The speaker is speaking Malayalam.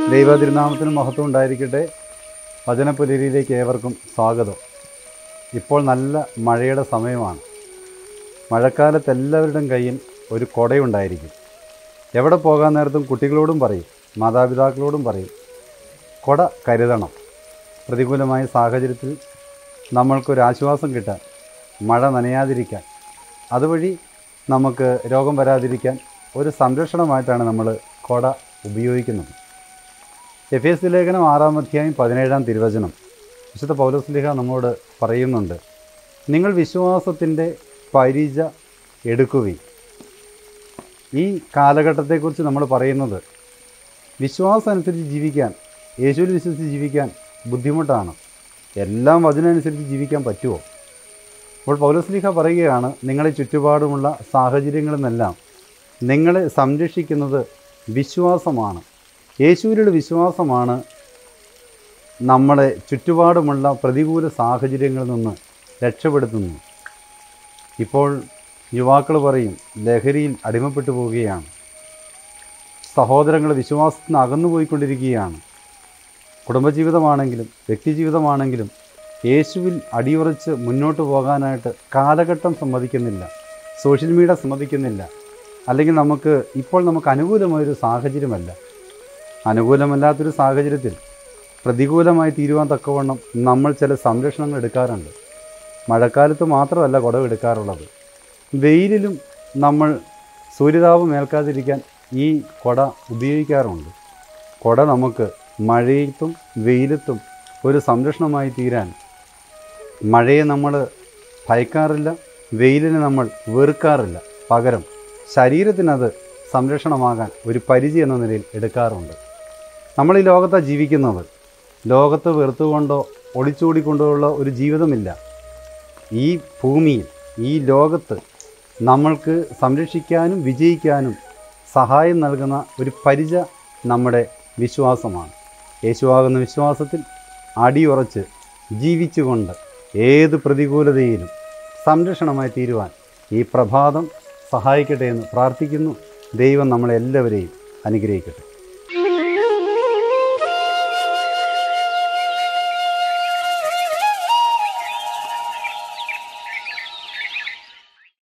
ദൈവതിരുനാമത്തിന് മഹത്വം ഉണ്ടായിരിക്കട്ടെ വചനപുലരിയിലേക്ക് ഏവർക്കും സ്വാഗതം ഇപ്പോൾ നല്ല മഴയുടെ സമയമാണ് മഴക്കാലത്ത് എല്ലാവരുടെയും കയ്യിൽ ഒരു കുടയുണ്ടായിരിക്കും എവിടെ പോകാൻ നേരത്തും കുട്ടികളോടും പറയും മാതാപിതാക്കളോടും പറയും കുട കരുതണം പ്രതികൂലമായ സാഹചര്യത്തിൽ നമ്മൾക്കൊരു ആശ്വാസം കിട്ടാൻ മഴ നനയാതിരിക്കാൻ അതുവഴി നമുക്ക് രോഗം വരാതിരിക്കാൻ ഒരു സംരക്ഷണമായിട്ടാണ് നമ്മൾ കുട ഉപയോഗിക്കുന്നത് എഫ് എസ് ലേഖനം ആറാം അധ്യായം പതിനേഴാം തിരുവചനം വിശുദ്ധ പൗലോസ്ലിഹ നമ്മോട് പറയുന്നുണ്ട് നിങ്ങൾ വിശ്വാസത്തിൻ്റെ പരിച എടുക്കുകയും ഈ കാലഘട്ടത്തെക്കുറിച്ച് നമ്മൾ പറയുന്നത് വിശ്വാസം അനുസരിച്ച് ജീവിക്കാൻ യേശുവിൽ വിശ്വസിച്ച് ജീവിക്കാൻ ബുദ്ധിമുട്ടാണ് എല്ലാം വചനമനുസരിച്ച് ജീവിക്കാൻ പറ്റുമോ അപ്പോൾ പൗലോസ്ലിഹ പറയുകയാണ് നിങ്ങളെ ചുറ്റുപാടുമുള്ള സാഹചര്യങ്ങളിൽ നിന്നെല്ലാം നിങ്ങളെ സംരക്ഷിക്കുന്നത് വിശ്വാസമാണ് യേശുവിലുള്ള വിശ്വാസമാണ് നമ്മളെ ചുറ്റുപാടുമുള്ള പ്രതികൂല സാഹചര്യങ്ങളിൽ നിന്ന് രക്ഷപ്പെടുത്തുന്നു ഇപ്പോൾ യുവാക്കൾ പറയും ലഹരിയിൽ അടിമപ്പെട്ടു പോവുകയാണ് സഹോദരങ്ങൾ വിശ്വാസത്തിൽ നിന്ന് അകന്നു പോയിക്കൊണ്ടിരിക്കുകയാണ് കുടുംബജീവിതമാണെങ്കിലും വ്യക്തിജീവിതമാണെങ്കിലും യേശുവിൽ അടിയുറച്ച് മുന്നോട്ട് പോകാനായിട്ട് കാലഘട്ടം സമ്മതിക്കുന്നില്ല സോഷ്യൽ മീഡിയ സമ്മതിക്കുന്നില്ല അല്ലെങ്കിൽ നമുക്ക് ഇപ്പോൾ നമുക്ക് അനുകൂലമായൊരു സാഹചര്യമല്ല അനുകൂലമല്ലാത്തൊരു സാഹചര്യത്തിൽ പ്രതികൂലമായി തീരുവാൻ തക്കവണ്ണം നമ്മൾ ചില സംരക്ഷണങ്ങൾ എടുക്കാറുണ്ട് മഴക്കാലത്ത് മാത്രമല്ല കുടവ് എടുക്കാറുള്ളത് വെയിലിലും നമ്മൾ സൂര്യതാപം ഏൽക്കാതിരിക്കാൻ ഈ കുട ഉപയോഗിക്കാറുണ്ട് കുട നമുക്ക് മഴയത്തും വെയിലത്തും ഒരു സംരക്ഷണമായി തീരാൻ മഴയെ നമ്മൾ ഭയക്കാറില്ല വെയിലിനെ നമ്മൾ വെറുക്കാറില്ല പകരം ശരീരത്തിനത് സംരക്ഷണമാകാൻ ഒരു പരിചയം എന്ന നിലയിൽ എടുക്കാറുണ്ട് നമ്മൾ ഈ ലോകത്താണ് ജീവിക്കുന്നത് ലോകത്ത് വെറുത്തുകൊണ്ടോ ഒളിച്ചോടിക്കൊണ്ടോ ഉള്ള ഒരു ജീവിതമില്ല ഈ ഭൂമിയിൽ ഈ ലോകത്ത് നമ്മൾക്ക് സംരക്ഷിക്കാനും വിജയിക്കാനും സഹായം നൽകുന്ന ഒരു പരിച നമ്മുടെ വിശ്വാസമാണ് യേശുവാകുന്ന വിശ്വാസത്തിൽ അടിയുറച്ച് ജീവിച്ചുകൊണ്ട് ഏത് പ്രതികൂലതയിലും സംരക്ഷണമായി തീരുവാൻ ഈ പ്രഭാതം സഹായിക്കട്ടെ എന്ന് പ്രാർത്ഥിക്കുന്നു ദൈവം നമ്മളെല്ലാവരെയും അനുഗ്രഹിക്കട്ടെ